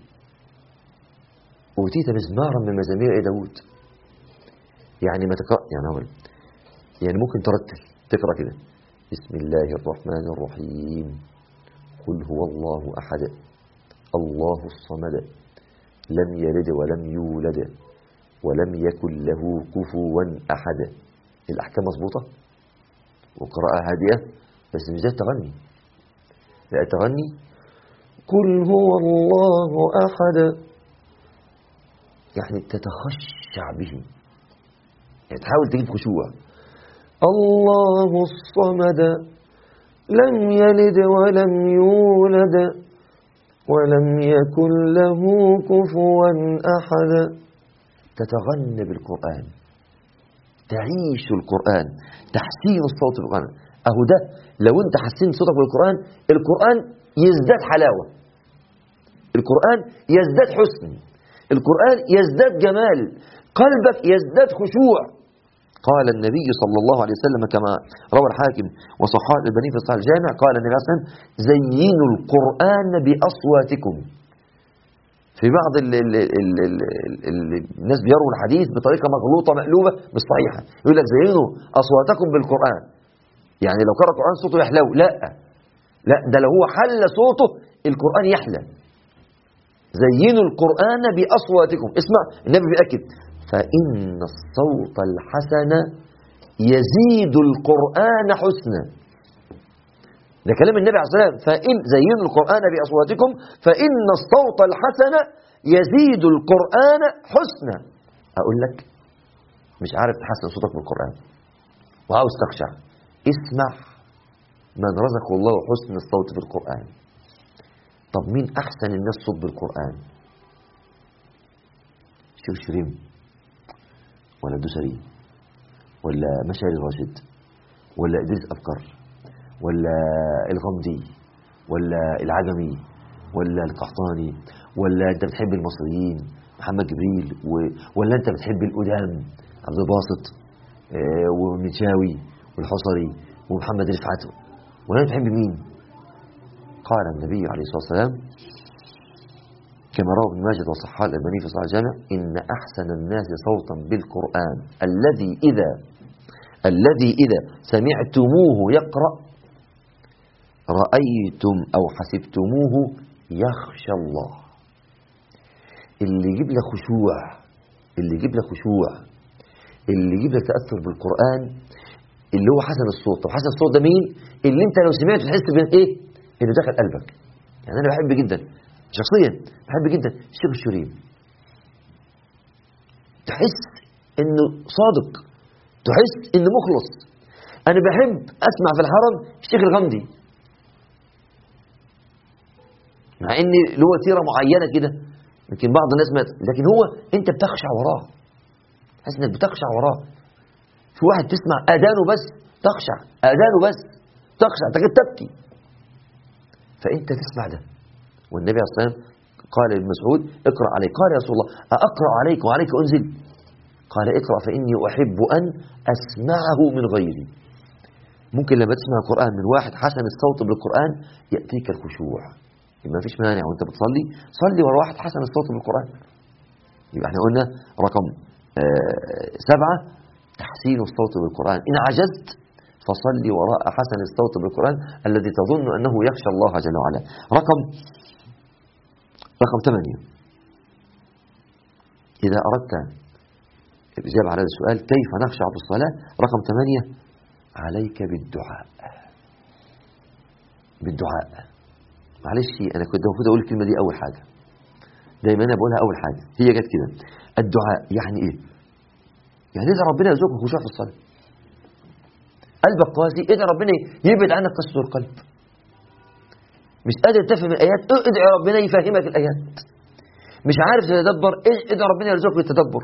أوتيت مزمارا من مزامير إيه داود يعني ما تقرأ يعني أقول يعني ممكن ترتل تقرأ كده بسم الله الرحمن الرحيم قل هو الله أحد الله الصمد لم يلد ولم يولد ولم يكن له كفوا أحد الأحكام مظبوطة وقراءة هادئة بس مش زي التغني لا التغني قل هو الله أحد يعني تتخشع به يعني تحاول تجيب خشوع الله الصمد لم يلد ولم يولد ولم يكن له كفوا أحد تتغنى بالقرآن تعيش القرآن تحسين الصوت بالقرآن أهو ده لو أنت حسنت صوتك بالقرآن القرآن يزداد حلاوة القرآن يزداد حسن القرآن يزداد جمال قلبك يزداد خشوع قال النبي صلى الله عليه وسلم كما روى الحاكم وصححه البني في الصحيح الجامع قال النبي صلى الله عليه وسلم زينوا القرآن بأصواتكم في بعض ال ال ال ال ال الناس بيروا الحديث بطريقة مغلوطة مقلوبة مش صحيحة يقول لك زينوا أصواتكم بالقرآن يعني لو قرأ القرآن صوته يحلو لا لا ده لو هو حل صوته القرآن يحلى زينوا القرآن بأصواتكم اسمع النبي بيأكد فإن الصوت الحسن يزيد القرآن حسنا ده كلام النبي عليه الصلاة والسلام فإن زينوا القرآن بأصواتكم فإن الصوت الحسن يزيد القرآن حسنا أقول لك مش عارف تحسن صوتك بالقرآن وعاوز تخشع اسمع من رزقه الله حسن الصوت في القرآن طب مين أحسن الناس صوت بالقرآن شيخ شريم ولا دوسري ولا مشاري راشد ولا إدريس أبكر ولا الغمدي ولا العجمي ولا القحطاني ولا أنت بتحب المصريين محمد جبريل و... ولا أنت بتحب القدام عبد الباسط آه، ومنشاوي والحصري ومحمد رفعت ولا أنت بتحب مين قال النبي عليه الصلاة والسلام كما روى ابن ماجد وصححه الألباني في صحيح الجامع إن أحسن الناس صوتا بالقرآن الذي إذا الذي إذا سمعتموه يقرأ رأيتم أو حسبتموه يخشى الله اللي يجيب لك خشوع اللي يجيب لك خشوع اللي يجيب لك تأثر بالقرآن اللي هو حسن الصوت طب حسن الصوت ده مين اللي انت لو سمعته تحس بايه انه دخل قلبك يعني انا بحب جدا شخصيا بحب جدا الشيخ الشريم تحس انه صادق تحس انه مخلص انا بحب اسمع في الحرم الشيخ الغمدي مع ان له سيره معينه كده يمكن بعض الناس مات لكن هو انت بتخشع وراه تحس انك بتخشع وراه في واحد تسمع اذانه بس تخشع اذانه بس تخشع تكاد تبكي فانت تسمع ده والنبي عليه الصلاه والسلام قال لابن مسعود اقرا عليك قال يا رسول الله اقرا عليك وعليك انزل قال اقرا فاني احب ان اسمعه من غيري ممكن لما تسمع القران من واحد حسن الصوت بالقران ياتيك الخشوع يبقى ما فيش مانع وانت بتصلي صلي ورا واحد حسن الصوت بالقران يبقى احنا قلنا رقم آه سبعه تحسين الصوت بالقران ان عجزت فصلي وراء حسن الصوت بالقرآن الذي تظن أنه يخشى الله جل وعلا رقم رقم ثمانية إذا أردت الإجابة على هذا السؤال كيف نخشع بالصلاة رقم ثمانية عليك بالدعاء بالدعاء معلش أنا كنت المفروض أقول الكلمة دي أول حاجة دايما أنا بقولها أول حاجة هي جت كده الدعاء يعني إيه؟ يعني إذا ربنا يرزقك خشوع في الصلاة قلبك قاسي ادعي ربنا يبعد عنك قسوة القلب مش قادر تفهم الآيات ادعي ربنا يفهمك الآيات مش عارف تتدبر ادعي ربنا يرزقك التدبر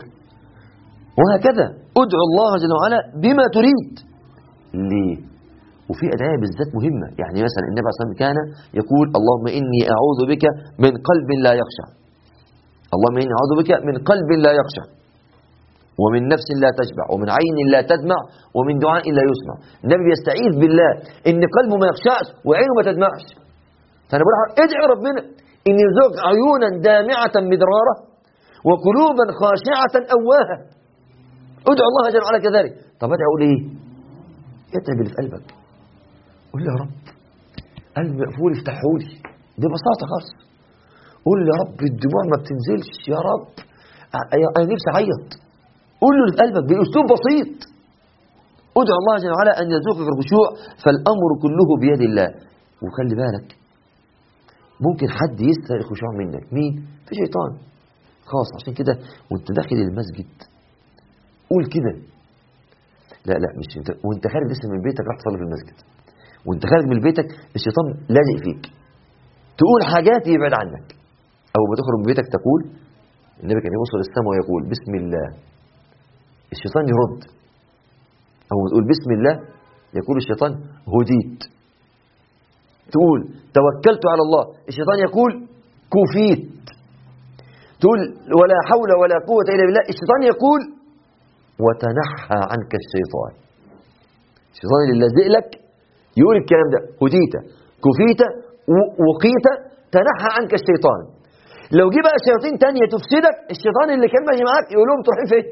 وهكذا ادعو الله جل وعلا بما تريد ليه وفي أدعية بالذات مهمة يعني مثلا النبي صلى الله عليه وسلم كان يقول اللهم إني أعوذ بك من قلب لا يخشع اللهم إني أعوذ بك من قلب لا يخشع ومن نفس لا تشبع ومن عين لا تدمع ومن دعاء لا يسمع النبي بيستعيذ بالله ان قلبه ما يخشعش وعينه ما تدمعش فانا بقول ادعي ربنا ان يرزقك عيونا دامعه مدراره وقلوبا خاشعه اواها ادعو الله جل وعلا كذلك طب ادعي اقول ايه ادعي باللي في قلبك قول لي يا رب قلبي مقفول افتحه لي ببساطه خالص قول لي يا رب الدموع ما بتنزلش يا رب انا نفسي اعيط قول له اللي في قلبك باسلوب بسيط ادعو الله جل وعلا ان يرزقك الخشوع فالامر كله بيد الله وخلي بالك ممكن حد يسرق الخشوع منك مين في شيطان خاص عشان كده وانت داخل المسجد قول كده لا لا مش انت وانت خارج لسه من بيتك راح تصلي في المسجد وانت خارج من بيتك الشيطان لازق فيك تقول حاجات يبعد عنك اول ما تخرج من بيتك تقول النبي كان يوصل السماء ويقول بسم الله الشيطان يرد أو تقول بسم الله يقول الشيطان هديت تقول توكلت على الله الشيطان يقول كفيت تقول ولا حول ولا قوة إلا بالله الشيطان يقول وتنحى عنك الشيطان الشيطان اللي لازق لك يقول الكلام ده هديت كفيت وقيت تنحى عنك الشيطان لو جه بقى شياطين تانية تفسدك الشيطان اللي كان ماشي معاك يقول لهم تروحين فين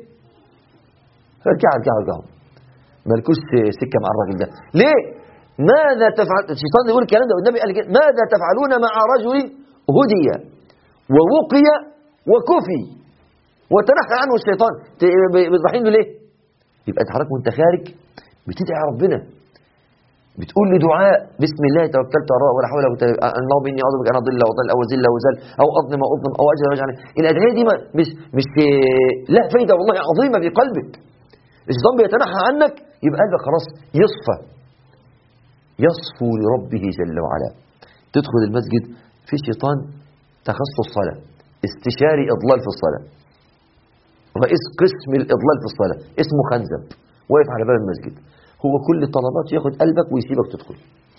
ارجعوا ارجعوا ارجعوا مالكوش سكه مع الراجل ده ليه ماذا تفعل الشيطان يقول الكلام ده والنبي قال كده ماذا تفعلون مع رجل هدي ووقي وكفي وتنحى عنه الشيطان بتضحين له ليه يبقى انت حضرتك وانت خارج بتدعي ربنا بتقول له دعاء بسم الله توكلت على الله ولا حول ولا قوه اللهم اني اعوذ بك ان اضل واضل او ازل وزل او اظلم او اظلم او اجهل واجعل الادعيه دي مش مش لا فايده والله عظيمه في قلبك الشيطان بيتنحى عنك يبقى قلبك خلاص يصفى يصفو لربه جل وعلا تدخل المسجد في شيطان تخصص الصلاة استشاري إضلال في الصلاة رئيس قسم الإضلال في الصلاة اسمه خنزب واقف على باب المسجد هو كل الطلبات ياخد قلبك ويسيبك تدخل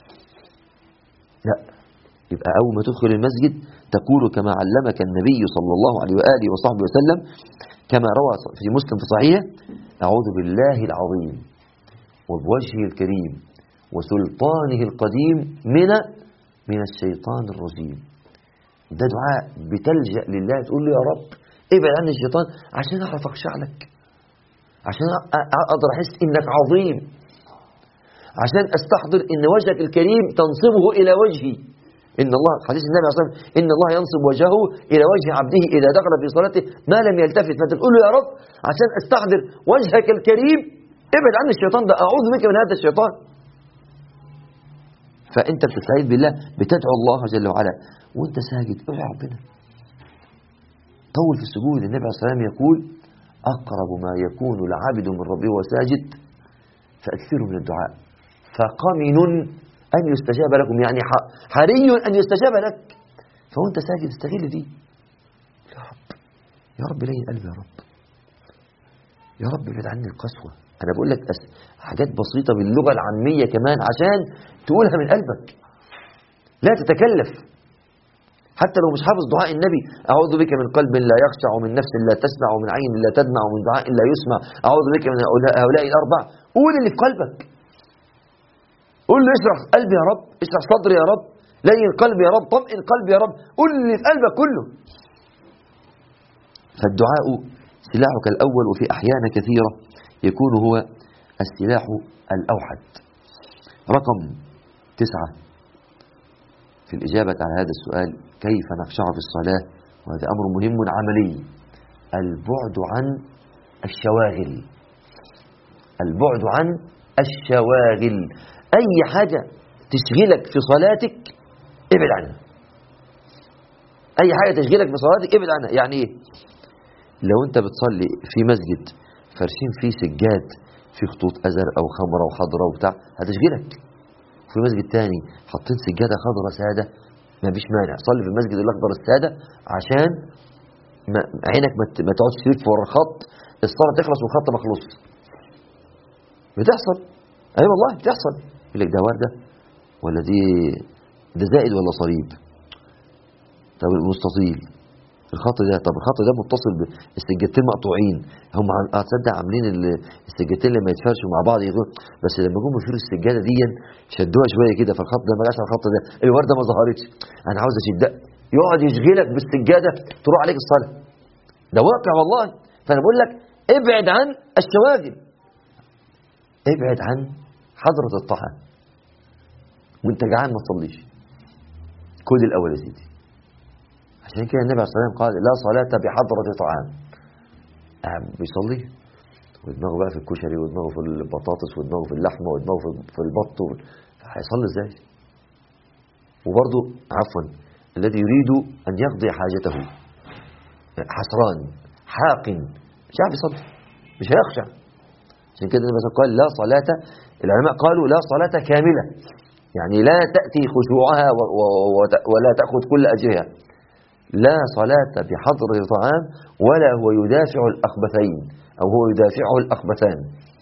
لا يبقى أول ما تدخل المسجد تقول كما علمك النبي صلى الله عليه وآله وصحبه وسلم كما روى في مسلم في صحيح أعوذ بالله العظيم وبوجهه الكريم وسلطانه القديم من من الشيطان الرجيم ده دعاء بتلجأ لله تقول له يا رب ابعد عني الشيطان عشان أعرف أخشع لك عشان أ- أقدر أحس إنك عظيم عشان أستحضر إن وجهك الكريم تنصبه إلى وجهي إن الله حديث النبي عليه الصلاة والسلام إن الله ينصب وجهه إلى وجه عبده إذا دخل في صلاته ما لم يلتفت فأنت تقول له يا رب عشان أستحضر وجهك الكريم ابعد عني الشيطان ده أعوذ بك من هذا الشيطان فأنت بتستعيذ بالله بتدعو الله جل وعلا وأنت ساجد ادعو ربنا طول في السجود النبي عليه الصلاة والسلام يقول أقرب ما يكون العبد من ربه وهو ساجد فأكثروا من الدعاء فقمن أن يستجاب لكم يعني ح- حري أن يستجاب لك فوانت ساجد استغل دي يا رب يا رب لين قلبي يا رب يا رب ابعد عني القسوة أنا بقول لك أس... حاجات بسيطة باللغة العامية كمان عشان تقولها من قلبك لا تتكلف حتى لو مش حافظ دعاء النبي أعوذ بك من قلب لا يخشع ومن نفس لا تسمع ومن عين لا تدمع ومن دعاء لا يسمع أعوذ بك من هؤلاء هؤلاء الأربع قول اللي في قلبك قول له اشرح قلبي يا رب اشرح صدري يا رب لين قلبي يا رب طمئن قلبي يا رب قول اللي في قلبك كله فالدعاء سلاحك الأول وفي أحيان كثيرة يكون هو السلاح الأوحد رقم تسعة في الإجابة على هذا السؤال كيف نخشع في الصلاة وهذا أمر مهم عملي البعد عن الشواغل البعد عن الشواغل أي حاجة تشغلك في صلاتك ابعد عنها أي حاجة تشغلك في صلاتك ابعد عنها يعني إيه لو أنت بتصلي في مسجد فارشين فيه سجاد في خطوط أزر أو خمرة وخضرة وبتاع هتشغلك في مسجد تاني حاطين سجادة خضرة سادة ما فيش مانع صلي في المسجد الأخضر السادة عشان ما عينك ما ت- ما تقعدش تلف ورا الخط الصلاة تخلص والخط مخلوص بتحصل اي والله بتحصل يقول لك ده وردة ولا دي ده زائد ولا صليب طب المستطيل الخط ده طب الخط ده متصل بالسجادتين مقطوعين هم عم- هتصدق عاملين ال- السجادتين لما يتفرشوا مع بعض يقول بس لما جم يشيلوا السجاده دي شدوها شويه كده فالخط ده ما جاش على الخط ده الورده ما ظهرتش انا عاوز اشدها يقعد يشغلك بالسجاده تروح عليك الصلاه ده واقع والله فانا بقول لك ابعد عن الشواغل ابعد عن حضرة الطعام وانت جعان ما تصليش كل الاول يا سيدي عشان كده النبي عليه الصلاه والسلام قال لا صلاة بحضرة طعام قاعد بيصلي ودماغه بقى في الكشري ودماغه في البطاطس ودماغه في اللحمه ودماغه في في البط و- هيصلي ازاي؟ وبرضه عفوا الذي يريد ان يقضي حاجته حسران حاق مش عارف يصلي مش هيخشع عشان كده النبي صلى الله عليه وسلم قال لا صلاة العلماء قالوا لا صلاة كاملة يعني لا تأتي خشوعها و- و- وت- ولا تأخذ كل أجرها لا صلاة بحضر طعام ولا هو يدافع الأخبثين أو هو يدافعه الأخبثان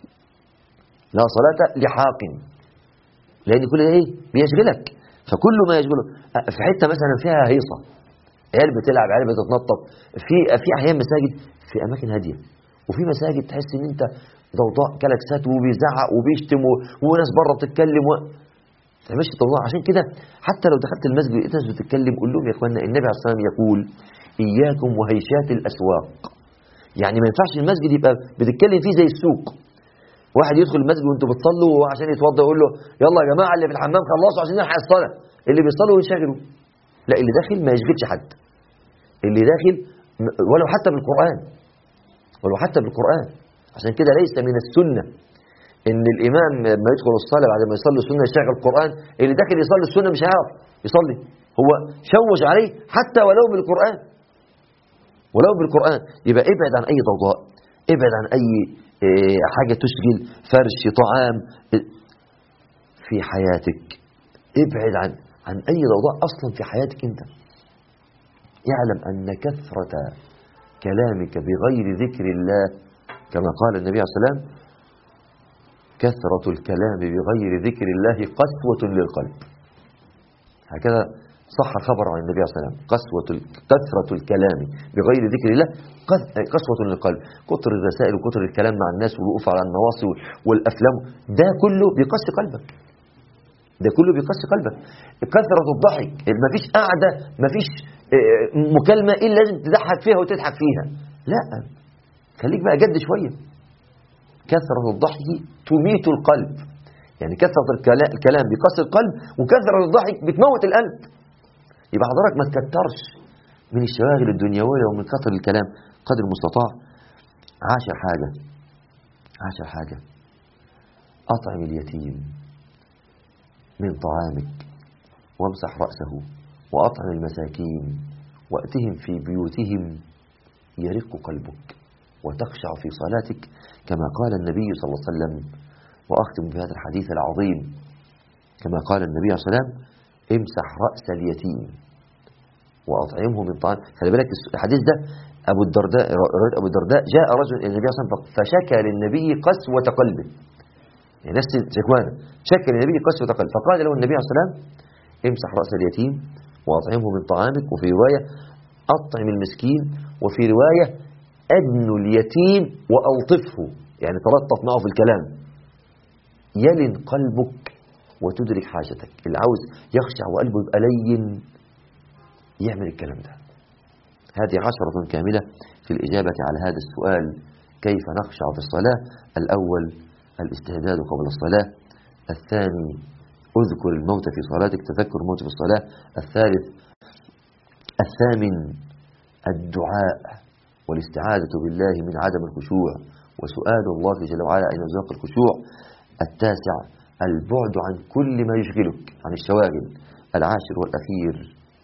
لا صلاة لحاق لأن كل ده إيه بيشغلك فكل ما يشغله في حتة مثلا فيها هيصة عيال بتلعب عيال بتتنطط في في أحيان مساجد في أماكن هادية وفي مساجد تحس إن أنت ضوضاء كلاكسات وبيزعق وبيشتم و- وناس بره بتتكلم و... ما تعملش ضوضاء عشان كده حتى لو دخلت المسجد لقيت ناس بتتكلم قول لهم يا اخوانا النبي عليه الصلاه والسلام يقول اياكم وهيشات الاسواق يعني ما ينفعش المسجد يبقى بتتكلم فيه زي السوق واحد يدخل المسجد وانتوا بتصلوا وعشان يتوضا يقول له يلا يا جماعه اللي في الحمام خلصوا عشان نلحق الصلاه اللي بيصلوا ينشغلوا لا اللي داخل ما يشغلش حد اللي داخل م- ولو حتى بالقران ولو حتى بالقران عشان كده ليس من السنه ان الامام لما يدخل الصلاه بعد ما يصلي السنه يشغل القران اللي داخل يصلي السنه مش هيعرف يصلي هو شوش عليه حتى ولو بالقران ولو بالقران يبقى ابعد عن اي ضوضاء ابعد عن اي إيه، حاجة تشغل فرش طعام إيه، في حياتك ابعد عن عن أي ضوضاء أصلا في حياتك أنت اعلم أن كثرة كلامك بغير ذكر الله كما قال النبي عليه الصلاة والسلام كثرة الكلام بغير ذكر الله قسوة للقلب هكذا صح خبر عن النبي عليه الصلاة والسلام قسوة ال- كثرة الكلام بغير ذكر الله قس- قسوة للقلب كتر الرسائل وكتر الكلام مع الناس والوقوف على النواصي والأفلام ده كله بيقسي قلبك ده كله بيقسي قلبك كثرة الضحك مفيش قعدة مفيش آه، مكالمة إلا لازم تضحك فيها وتضحك فيها لا خليك بقى جد شوية كثرة الضحك تميت القلب يعني كثرة الكلا- الكلام بيقسي القلب وكثرة الضحك بتموت القلب يبقى حضرتك ما تكترش من الشواغل الدنيوية ومن كثر الكلام قدر المستطاع عاشر حاجة عاشر حاجة أطعم اليتيم من طعامك وامسح رأسه وأطعم المساكين وأتهم في بيوتهم يرق قلبك وتخشع في صلاتك كما قال النبي صلى الله عليه وسلم وأختم بهذا الحديث العظيم كما قال النبي عليه الصلاة والسلام امسح رأس اليتيم وأطعمه من طعام خلي بالك الحديث ده أبو الدرداء رواية أبو الدرداء جاء رجل إلى النبي صلى الله عليه وسلم فشكى للنبي قسوة قلبه يعني نفس الشكوانة شكى للنبي قسوة قلبه فقال له النبي عليه الصلاة والسلام امسح رأس اليتيم وأطعمه من طعامك وفي رواية أطعم المسكين وفي رواية أدن اليتيم وألطفه يعني تلطف معه في الكلام يلن قلبك وتدرك حاجتك اللي عاوز يخشع وقلبه يبقى لين يعمل الكلام ده هذه عشرة كاملة في الإجابة على هذا السؤال كيف نخشع في الصلاة الأول الاستعداد قبل الصلاة الثاني اذكر الموت في صلاتك تذكر الموت في الصلاة الثالث الثامن الدعاء والاستعاذة بالله من عدم الخشوع وسؤال الله جل وعلا أن يرزق الخشوع التاسع البعد عن كل ما يشغلك عن الشواغل العاشر والأخير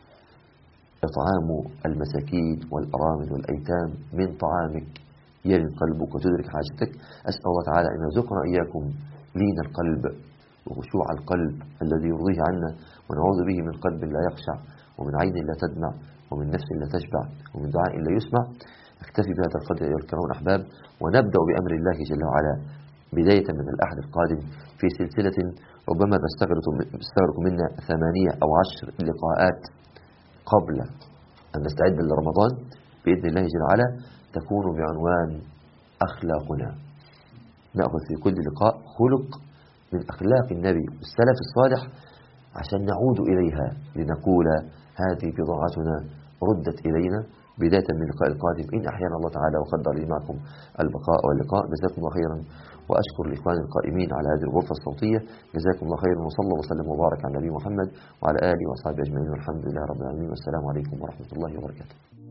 إطعام المساكين والأرامل والأيتام من طعامك يلن قلبك وتدرك حاجتك أسأل الله تعالى أن يرزقنا إياكم لين القلب وخشوع القلب الذي يرضيه عنا ونعوذ به من قلب لا يخشع ومن عين لا تدمع ومن نفس لا تشبع ومن دعاء لا يسمع اكتفي بهذا القدر أيها الكرام الأحباب ونبدأ بأمر الله جل وعلا بداية من الأحد القادم في سلسلة ربما تستغرق تستغرق منا ثمانية أو عشر لقاءات قبل أن نستعد لرمضان بإذن الله جل وعلا تكون بعنوان أخلاقنا نأخذ في كل لقاء خلق من أخلاق النبي والسلف الصالح عشان نعود إليها لنقول هذه بضاعتنا ردت إلينا بداية من اللقاء القادم إن أحيانا الله تعالى وقدر لي معكم البقاء واللقاء جزاكم الله خيرا وأشكر الإخوان القائمين على هذه الغرفة الصوتية جزاكم الله خيرا وصلى الله وسلم وبارك على نبي محمد وعلى آله وأصحابه أجمعين والحمد لله رب العالمين والسلام عليكم ورحمة الله وبركاته